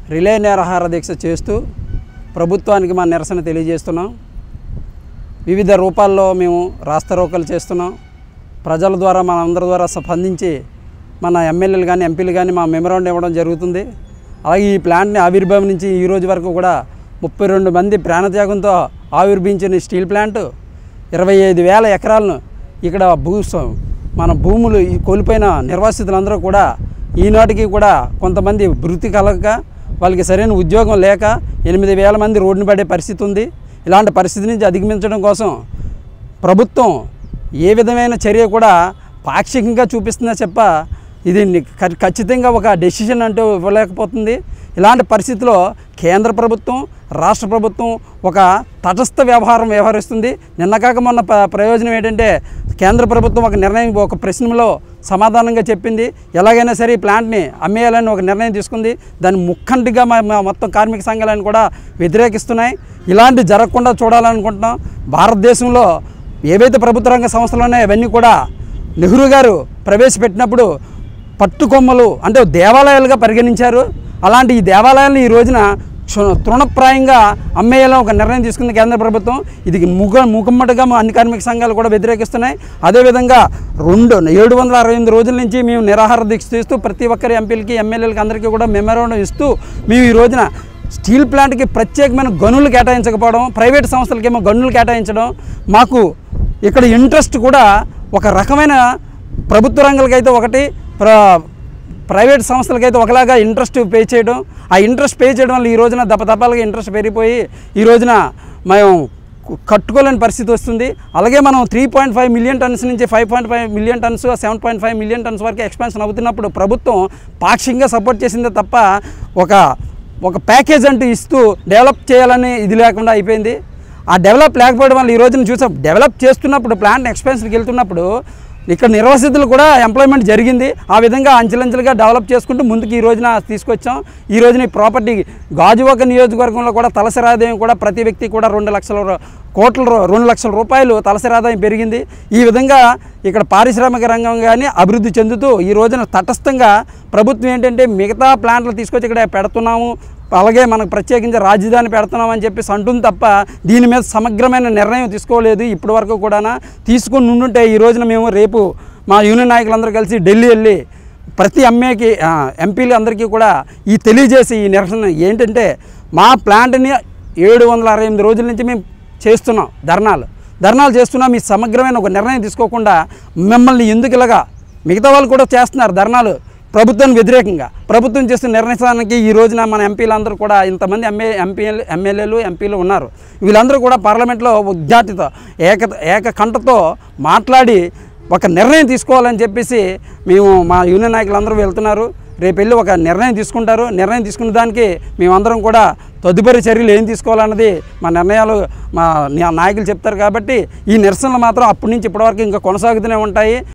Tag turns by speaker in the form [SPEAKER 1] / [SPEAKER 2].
[SPEAKER 1] relay నిరాహార దీక్ష చేస్తూ ప్రభుత్వానికి మా నిరసన తెలియజేస్తున్నాం వివిధ రూపాల్లో మేము రాస్తారోకలు చేస్తున్నాం ప్రజల ద్వారా మన అందరి ద్వారా స్పందించి మన ఎమ్మెల్యేలు కానీ ఎంపీలు కానీ మా మెమరాండం ఇవ్వడం జరుగుతుంది అలాగే ఈ ప్లాంట్ని ఆవిర్భావం నుంచి ఈ రోజు వరకు కూడా ముప్పై రెండు మంది ప్రాణత్యాగంతో ఆవిర్భించిన ఈ స్టీల్ ప్లాంట్ ఇరవై ఐదు వేల ఎకరాలను ఇక్కడ భూ మన భూములు ఈ కోల్పోయిన నిర్వాసితులందరూ కూడా ఈనాటికి కూడా కొంతమంది వృత్తి కలగక వాళ్ళకి సరైన ఉద్యోగం లేక ఎనిమిది వేల మంది రోడ్డున పడే పరిస్థితి ఉంది ఇలాంటి పరిస్థితి నుంచి అధిగమించడం కోసం ప్రభుత్వం ఏ విధమైన చర్య కూడా పాక్షికంగా చూపిస్తుందా చెప్ప ఇది ని- ఖ- ఖచ్చితంగా ఒక డెసిషన్ అంటూ ఇవ్వలేకపోతుంది ఇలాంటి పరిస్థితిలో కేంద్ర ప్రభుత్వం రాష్ట్ర ప్రభుత్వం ఒక తటస్థ వ్యవహారం వ్యవహరిస్తుంది నిన్న కాక మొన్న ప- ప్రయోజనం ఏంటంటే కేంద్ర ప్రభుత్వం ఒక నిర్ణయం ఒక ప్రశ్నలో సమాధానంగా చెప్పింది ఎలాగైనా సరే ఈ ప్లాంట్ని అమ్మేయాలని ఒక నిర్ణయం తీసుకుంది దాన్ని ముక్కంటిగా మా మా మొత్తం కార్మిక సంఘాలను కూడా వ్యతిరేకిస్తున్నాయి ఇలాంటి జరగకుండా చూడాలనుకుంటున్నాం భారతదేశంలో ఏవైతే ప్రభుత్వ రంగ సంస్థలు ఉన్నాయో అవన్నీ కూడా నెహ్రూ గారు ప్రవేశపెట్టినప్పుడు పట్టుకొమ్మలు అంటే దేవాలయాలుగా పరిగణించారు అలాంటి ఈ దేవాలయాలను ఈ రోజున క్షు- తృణప్రాయంగా అమ్మేయాలని ఒక నిర్ణయం తీసుకుంది కేంద్ర ప్రభుత్వం ఇది ముగ ముఖమ్మటిగా మా అన్ని కార్మిక సంఘాలు కూడా వ్యతిరేకిస్తున్నాయి అదేవిధంగా రెండు ఏడు వందల అరవై ఎనిమిది రోజుల నుంచి మేము నిరాహార దీక్ష చేస్తూ ప్రతి ఒక్కరి ఎంపీలకి ఎమ్మెల్యేలకి అందరికీ కూడా మెమోరాండం ఇస్తూ మేము ఈ రోజున స్టీల్ ప్లాంట్కి ప్రత్యేకమైన గనులు కేటాయించకపోవడం ప్రైవేట్ సంస్థలకేమో గనులు కేటాయించడం మాకు ఇక్కడ ఇంట్రెస్ట్ కూడా ఒక రకమైన ప్రభుత్వ రంగాలకైతే ఒకటి ప్ర ప్రైవేట్ సంస్థలకైతే ఒకలాగా ఇంట్రెస్ట్ పే చేయడం ఆ ఇంట్రెస్ట్ పే చేయడం వల్ల ఈ రోజున దపదపాలుగా ఇంట్రెస్ట్ పెరిగిపోయి ఈ రోజున మేము కట్టుకోలేని పరిస్థితి వస్తుంది అలాగే మనం three point five million tons నుంచి five point five million tons seven point five million tons వరకు ఎక్స్పాన్షన్ అవుతున్నప్పుడు ప్రభుత్వం పాక్షికంగా సపోర్ట్ చేసిందే తప్ప ఒక ఒక ప్యాకేజ్ అంటూ ఇస్తూ డెవలప్ చేయాలని ఇది లేకుండా అయిపోయింది ఆ డెవలప్ లేకపోవడం వల్ల ఈ రోజున చూసాం డెవలప్ చేస్తున్నప్పుడు ప్లాంట్ ఎక్స్పెన్స్కి వెళ్తున్నప్పుడు ఇక్కడ నిర్వాసితులు కూడా ఎంప్లాయ్మెంట్ జరిగింది ఆ విధంగా అంచెలంచెలుగా డెవలప్ చేసుకుంటూ ముందుకు ఈ రోజున తీసుకొచ్చాం ఈ రోజున ఈ ప్రాపర్టీ గాజువాక నియోజకవర్గంలో కూడా తలసరి ఆదాయం కూడా ప్రతి వ్యక్తి కూడా రెండు లక్షల రూ- కోట్ల రూ- రెండు లక్షల రూపాయలు తలసరి ఆదాయం పెరిగింది ఈ విధంగా ఇక్కడ పారిశ్రామిక రంగం కానీ అభివృద్ధి చెందుతూ ఈ రోజున తటస్థంగా ప్రభుత్వం ఏంటంటే మిగతా ప్లాంట్లు తీసుకొచ్చి ఇక్కడ పెడుతున్నాము అలాగే మనకు ప్రత్యేకించి రాజధాని పెడుతున్నామని చెప్పేసి అంటుంది తప్ప దీని మీద సమగ్రమైన నిర్ణయం తీసుకోలేదు ఇప్పటి వరకు కూడా తీసుకుని ఉండుంటే ఈ రోజున మేము రేపు మా యూనియన్ నాయకులందరూ కలిసి ఢిల్లీ వెళ్ళి ప్రతి ఎంఏకి ఎంపీలు అందరికీ కూడా ఈ తెలియజేసి ఈ నిరసన ఏంటంటే మా ప్లాంట్ని ఏడు వందల అరవై ఎనిమిది రోజుల నుంచి మేము చేస్తున్నాం ధర్నాలు ధర్నాలు చేస్తున్నాం ఈ సమగ్రమైన ఒక నిర్ణయం తీసుకోకుండా మిమ్మల్ని ఎందుకు ఇలాగా మిగతా వాళ్ళు కూడా చేస్తున్నారు ధర్నాలు ప్రభుత్వానికి వ్యతిరేకంగా ప్రభుత్వం చేస్తున్న నిర్ణయానికి ఈ రోజున మన ఎంపీలందరూ కూడా ఇంతమంది ఎంఏ ఎంపీలు ఎమ్మెల్యేలు ఎంపీలు ఉన్నారు వీళ్ళందరూ కూడా పార్లమెంట్లో ఉద్ఘాటిత ఏక ఏక కంటతో మాట్లాడి ఒక నిర్ణయం తీసుకోవాలని చెప్పేసి మేము మా యూనియన్ నాయకులందరూ వెళ్తున్నారు రేపు వెళ్ళి ఒక నిర్ణయం తీసుకుంటారు నిర్ణయం తీసుకున్న దానికి మేమందరం కూడా తదుపరి చర్యలు ఏం తీసుకోవాలన్నది మా నిర్ణయాలు మా నాయకులు చెప్తారు కాబట్టి ఈ నిరసనలు మాత్రం అప్పటి నుంచి ఇప్పటివరకు ఇంకా కొనసాగుతూనే ఉంటాయి